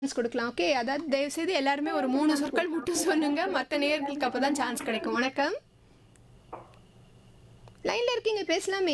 Chance கொடுக்கலாம் okay அதாவது தயவு செய்து எல்லாருமே ஒரு மூணு சொற்கள் மட்டும் சொல்லுங்க மற்ற நேயர்களுக்கு அப்பதான் சான்ஸ் கிடைக்கும் வணக்கம் லைன்ல இருக்கீங்க பேசலாமே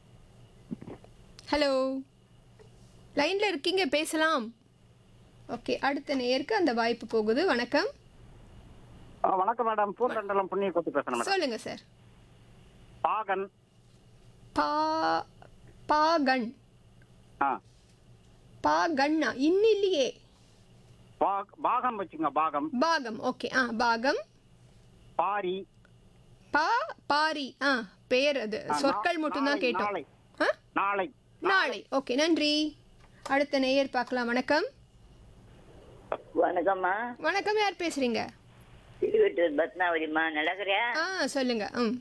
ஹலோ லைன்ல இருக்கீங்க பேசலாம் ஓகே அடுத்த நேயருக்கு அந்த வாய்ப்பு போகுது வணக்கம் ஆ, வணக்கம் மேடம் பூந்தண்டலம் புண்ணிய கொத்து பேசுறேன் மேடம் சொல்லுங்க சார் பாகன் பா பாகன் ஆ பாகண்ணா இன்னும் இல்லையே பா- பாகம் வச்சுங்க பாகம் பாகம் ஓகே ஆ பாகம் பாரி பா பாரி ஆ பேர் அது ஆ, சொற்கள் நா- மட்டும்தான் நாளை, கேட்டோம் நாளை. ஆ நாளை நாளை ஓகே நன்றி அடுத்த நேயர் பார்க்கலாம் வணக்கம் வணக்கம்மா வணக்கம் யார் பேசுறீங்க திருவட்டூர் பத்மாவதிம்மா நடக்கிறியா ஆ சொல்லுங்க ம்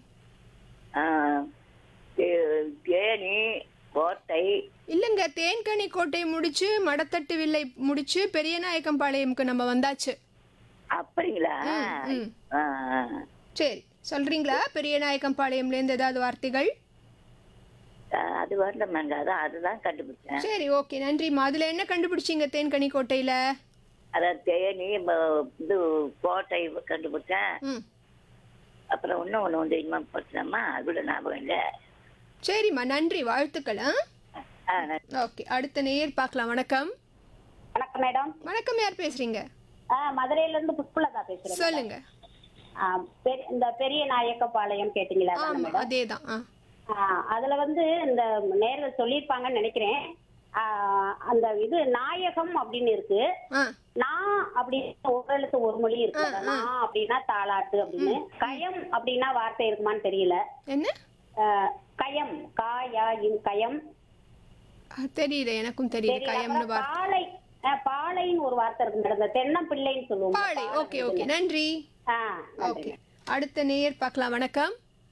தேனி கோட்டை இல்லைங்க தேன்கனி கோட்டை முடிச்சு மடத்தட்டு வில்லை முடிச்சு பெரியநாயக்கம்பாளையம்க்கு நம்ம வந்தாச்சு அப்படிங்களா ம். ஆ, ஆ. சரி சொல்றீங்களா பெரியநாயக்கம்பாளையம்லேருந்து ஏதாவது வார்த்தைகள் ஆ, அது வரலமாங்க அதான் அதுதான் கண்டுபிடிச்சேன் சரி ஓகே நன்றிம்மா அதில் என்ன கண்டுபிடிச்சீங்க தேன்கனி கோட்டையில் அதான் தேனி ம- இது கோட்டை கண்டுபிடிச்சேன் ம் அப்புறம் இன்னும் ஒன்று வந்து இன்னும் படிச்சேம்மா அது கூட ஞாபகம் இல்லை சரிம்மா நன்றி வாழ்த்துக்கள் ஆ ஆ நான் ஓகே அடுத்த நேயர் பார்க்கலாம் வணக்கம் வணக்கம் மேடம் வணக்கம் யார் பேசுறீங்க ஆ மதுரையில இருந்து புஷ்பலதா பேசுறேன் சொல்லுங்க ஆ, பெரிய- இந்த பெரிய நாயக்கப்பாளையம் கேட்டீங்களா அதானே ஆமா மேடம் அதே தான் ஆ ஆ, அதுல வந்து இந்த நேரில் சொல்லியிருப்பாங்கன்னு நினைக்கிறேன் ஆ, அந்த இது நாயகம் அப்படின்னு இருக்கு ஆ நான் அப்படின்னு ஒரு எழுத்து ஒரு மொழி இருக்கு நான் அப்படின்னா தாளாட்டு அப்படின்னு கயம் அப்படின்னா வார்த்தை இருக்குமான்னு தெரியல என்ன ஆ, கயம் காயா இன் கயம் ஆ, தெரியல எனக்கும் தெரியல தெரியல. கயம்னு அப்புறம் வார்த்தை பாலை ஆ, பாலைன்னு ஒரு வார்த்தை இருக்கு மேடம் இந்த தென்னம்பிள்ளைன்னு சொல்லுவோம் பாலை ஓகே ஓகே நன்றி ஆ ஓகே அடுத்த நேயர் பார்க்கலாம் வணக்கம்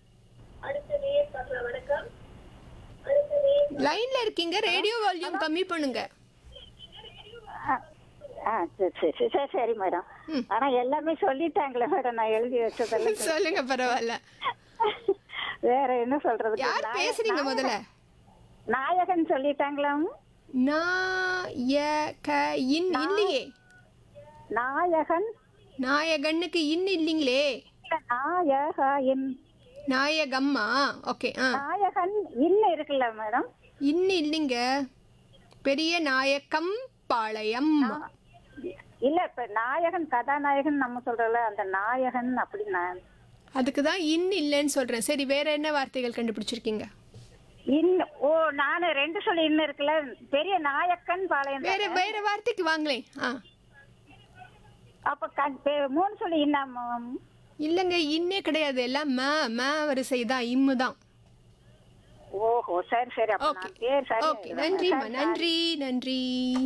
லைன்ல இருக்கீங்க ரேடியோ வால்யூம் கம்மி பண்ணுங்க ஆ சரி சரி சரி சரி சரி மேடம் ம். ஆனா எல்லாமே சொல்லிட்டாங்களே மேடம் நான் எழுதி வச்சதெல்லாம் சொல்லுங்க பரவாயில்ல வேற என்ன சொல்றது யார் பேசுறீங்க முதல்ல நாயகன் சொல்லிட்டாங்களாம் நாயக இன் இல்லையே நாயகன் நாயகனுக்கு இன் இல்லைங்களே இல்ல, நாயகன் நாயகம்மா ஓகே ஆ நாயகன் இன்னும் இருக்குல்ல மேடம் இன் இல்லைங்க பெரிய நாயக்கம் பாளையம் இல்ல இப்ப நாயகன் கதாநாயகன் நம்ம சொல்றோம்ல அந்த நாயகன் அப்படின்னா அதுக்கு தான் இன் இல்லைன்னு சொல்றேன் சரி வேற என்ன வார்த்தைகள் கண்டுபிடிச்சிருக்கீங்க இன்னும் ஓ நானு ரெண்டு சொல்லி இன்னும் இருக்குல்ல பெரிய நாயக்கன் பாளையம் வேற வேற வார்த்தைக்கு வாங்களேன் ஆ அப்ப க- பெ- மூணு சொல்லி இன்னும் இல்லைங்க இன்னே கிடையாது எல்லாம் ம ம வரிசை தான் இம்மு தான் ஓஹோ சரி சரி அப்ப ஓகே நான் பேர் சரி ஓகே நன்றிம்மா நன்றி நன்றி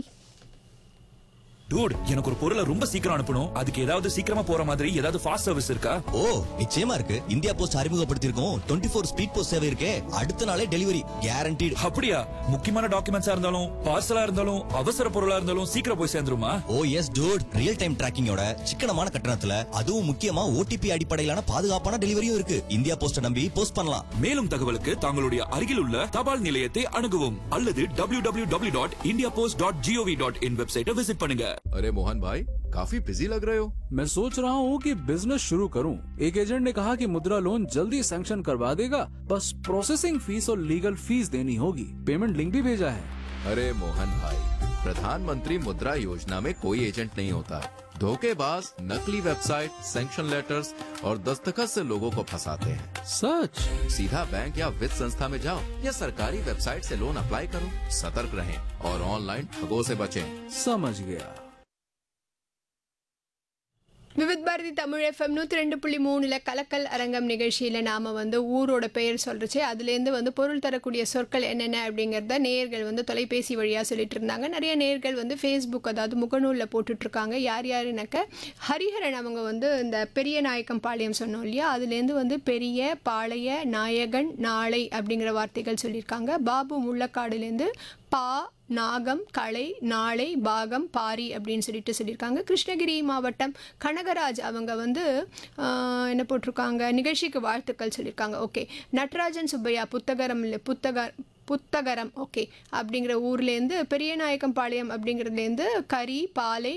டூட் எனக்கு ஒரு பொருளை ரொம்ப சீக்கிரம் அனுப்பணும் அதுக்கு ஏதாவது சீக்கிரமா போற மாதிரி ஏதாவது ஃபாஸ்ட் சர்வீஸ் இருக்கா ஓ நிச்சயமா இருக்கு இந்தியா போஸ்ட் அறிமுகப்படுத்தியிருக்கோம் டுவெண்ட்டி ஃபோர் ஸ்பீட் போஸ்ட் சேவை இருக்கே அடுத்த நாளே டெலிவரி கேரண்டீடு அப்படியா முக்கியமான டாக்குமெண்ட்ஸா இருந்தாலும் பார்சலா இருந்தாலும் அவசர பொருளா இருந்தாலும் சீக்கிரம் போய் சேர்ந்துருமா oh yes dude real time டிராக்கிங்கோட சிக்கனமான கட்டணத்துல அதுவும் முக்கியமா ஓடிபி அடிப்படையிலான பாதுகாப்பான டெலிவரியும் இருக்கு இந்தியா போஸ்ட நம்பி போஸ்ட் பண்ணலாம் மேலும் தகவலுக்கு தங்களுடைய அருகில் உள்ள தபால் நிலையத்தை அணுகவும் அல்லது W W W dot India post dot G O V dot in வெப்சைட்டை விசிட் பண்ணுங்க अरे मोहन भाई काफी बिजी लग रहे हो मैं सोच रहा हूँ कि बिजनेस शुरू करूँ एक एजेंट ने कहा कि मुद्रा लोन जल्दी सैंक्शन करवा देगा बस प्रोसेसिंग फीस और लीगल फीस देनी होगी पेमेंट लिंक भी भेजा है अरे मोहन भाई प्रधानमंत्री मुद्रा योजना में कोई एजेंट नहीं होता है धोखेबाज नकली वेबसाइट सैंक्शन लेटर्स और दस्तखत से लोगों को फंसाते हैं सच सीधा बैंक या वित्त संस्था में जाओ या सरकारी वेबसाइट से लोन अप्लाई करो सतर्क रहें और ऑनलाइन ठगों से बचें समझ गया விவித் பாரதி தமிழ் எஃப்எம் நூற்றி ரெண்டு புள்ளி மூணில் கலக்கல் அரங்கம் நிகழ்ச்சியில் நாம் வந்து ஊரோட பெயர் சொல்கிறச்சு அதுலேருந்து வந்து பொருள் தரக்கூடிய சொற்கள் என்னென்ன அப்படிங்கிறத நேயர்கள் வந்து தொலைபேசி வழியாக சொல்லிட்டு இருந்தாங்க நிறைய நேயர்கள் வந்து ஃபேஸ்புக் அதாவது முகநூலில் போட்டுட்ருக்காங்க யார் யாருனாக்க ஹரிஹரன் அவங்க வந்து இந்த பெரிய நாயக்கம் பாளையம் சொன்னோம் இல்லையா அதுலேருந்து வந்து பெரிய பாளைய நாயகன் நாளை அப்படிங்கிற வார்த்தைகள் சொல்லியிருக்காங்க பாபு முள்ளக்காடுலேருந்து பா நாகம் கலை நாளை பாகம் பாரி அப்படின்னு சொல்லிட்டு சொல்லியிருக்காங்க கிருஷ்ணகிரி மாவட்டம் கனகராஜ் அவங்க வந்து ஆஹ், என்ன போட்டிருக்காங்க நிகழ்ச்சிக்கு வாழ்த்துக்கள் சொல்லியிருக்காங்க ஓகே நட்ராஜன் சுப்பையா புத்தகரம் இல்லை புத்தக புத்தகரம் ஓகே அப்படிங்கிற ஊர்லேருந்து பெரியநாயக்கம்பாளையம் அப்படிங்கிறதுலேருந்து கறி பாலை